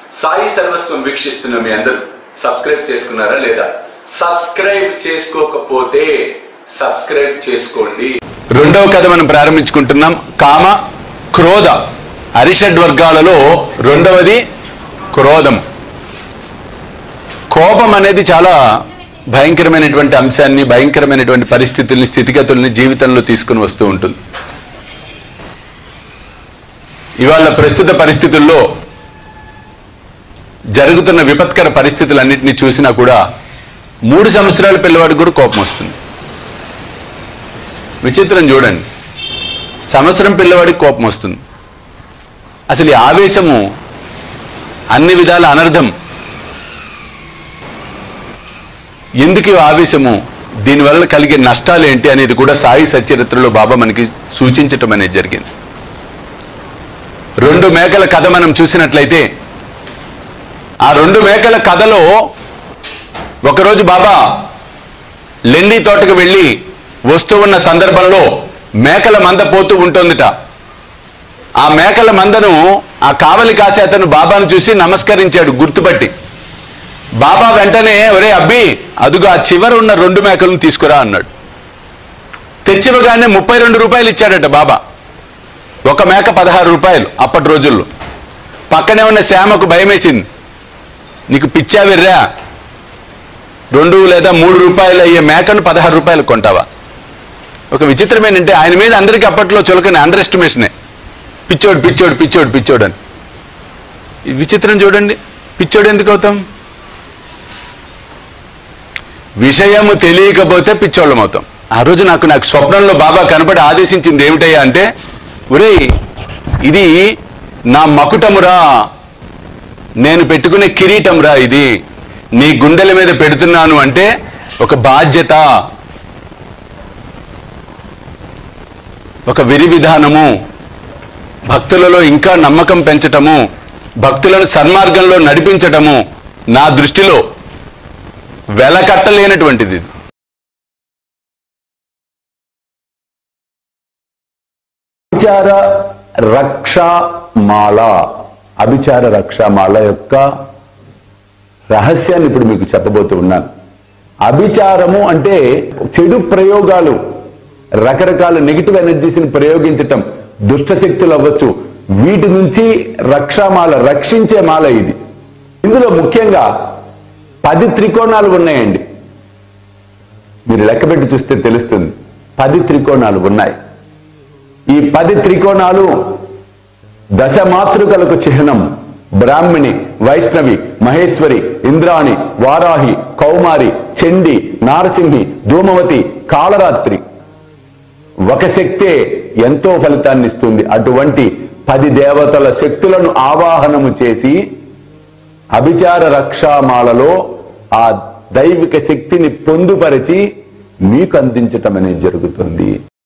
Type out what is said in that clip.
సాయి సర్వస్వం వీక్షిస్తున్న మీ అందరూ సబ్స్క్రైబ్ చేసుకున్నారా లేదా సబ్స్క్రైబ్ చేసుకోకపోతే సబ్స్క్రైబ్ చేసుకోండి రెండవ కథ మనం ప్రారంభించుకుంటున్నాం కామ క్రోధ అరిషడ్ వర్గాలలో రెండవది క్రోధం కోపం అనేది చాలా భయంకరమైనటువంటి అంశాన్ని భయంకరమైనటువంటి పరిస్థితుల్ని స్థితిగతుల్ని జీవితంలో తీసుకుని వస్తూ ఉంటుంది ఇవాళ ప్రస్తుత పరిస్థితుల్లో జరుగుతున్న విపత్కర పరిస్థితులన్నింటినీ చూసినా కూడా మూడు సంవత్సరాల పిల్లవాడికి కూడా కోపం వస్తుంది విచిత్రం చూడండి సంవత్సరం పిల్లవాడికి కోపం వస్తుంది అసలు ఈ ఆవేశము అన్ని విధాల అనర్థం ఎందుకు ఈ ఆవేశము దీనివల్ల కలిగే నష్టాలు ఏంటి అనేది కూడా సాయి సచరిత్రలో బాబా మనకి సూచించటం అనేది జరిగింది రెండు మేకల కథ మనం చూసినట్లయితే ఆ రెండు మేకల కథలో ఒకరోజు బాబా లెండి తోటకు వెళ్ళి వస్తూ ఉన్న సందర్భంలో మేకల మంద పోతూ ఉంటుందిట ఆ మేకల మందను ఆ కావలి కాసే అతను బాబాను చూసి నమస్కరించాడు గుర్తుపట్టి బాబా వెంటనే ఒరే అబ్బి అదుగు ఆ చివర ఉన్న రెండు మేకలను తీసుకురా అన్నాడు తెచ్చివగానే ముప్పై రెండు రూపాయలు ఇచ్చాడట బాబా ఒక మేక పదహారు రూపాయలు అప్పటి రోజుల్లో పక్కనే ఉన్న శ్యామకు భయమేసింది నీకు పిచ్చావిర్రా రెండు లేదా మూడు రూపాయలు అయ్యే మేకను పదహారు రూపాయలు కొంటావా ఒక విచిత్రం ఏంటంటే ఆయన మీద అందరికీ అప్పట్లో చులకని అండర్ ఎస్టిమేషనే పిచ్చోడు పిచ్చోడు పిచ్చోడు పిచ్చోడు అని ఈ విచిత్రం చూడండి పిచ్చోడు ఎందుకు అవుతాం విషయము తెలియకపోతే పిచ్చోళ్ళం అవుతాం ఆ రోజు నాకు నాకు స్వప్నంలో బాబా కనపడి ఆదేశించింది ఏమిటయ్యా అంటే ఒరేయ్ ఇది నా మకుటమురా నేను పెట్టుకునే కిరీటంరా ఇది నీ గుండెల మీద పెడుతున్నాను అంటే ఒక బాధ్యత ఒక విధి విధానము భక్తులలో ఇంకా నమ్మకం పెంచటము భక్తులను సన్మార్గంలో నడిపించటము నా దృష్టిలో వెలకట్టలేనటువంటిది అభిచార రక్షామాల అభిచార రక్షామాల యొక్క రహస్యాన్ని ఇప్పుడు మీకు చెప్పబోతూ ఉన్నాను అభిచారము అంటే చెడు ప్రయోగాలు రకరకాల నెగిటివ్ ఎనర్జీస్ని ప్రయోగించటం దుష్ట శక్తులు అవ్వచ్చు వీటి నుంచి రక్షామాల రక్షించే మాల ఇది ఇందులో ముఖ్యంగా పది త్రికోణాలు ఉన్నాయండి మీరు లెక్కపెట్టి చూస్తే తెలుస్తుంది పది త్రికోణాలు ఉన్నాయి ఈ పది త్రికోణాలు దశమాతృకలకు చిహ్నం బ్రాహ్మిణి వైష్ణవి మహేశ్వరి ఇంద్రాణి వారాహి కౌమారి చండి నారసింహి ధూమవతి కాళరాత్రి ఒక శక్తే ఎంతో ఫలితాన్ని ఇస్తుంది అటువంటి పది దేవతల శక్తులను ఆవాహనము చేసి అభిచార రక్షామాలలో ఆ దైవిక శక్తిని పొందుపరిచి మీకు అందించటం అనేది జరుగుతుంది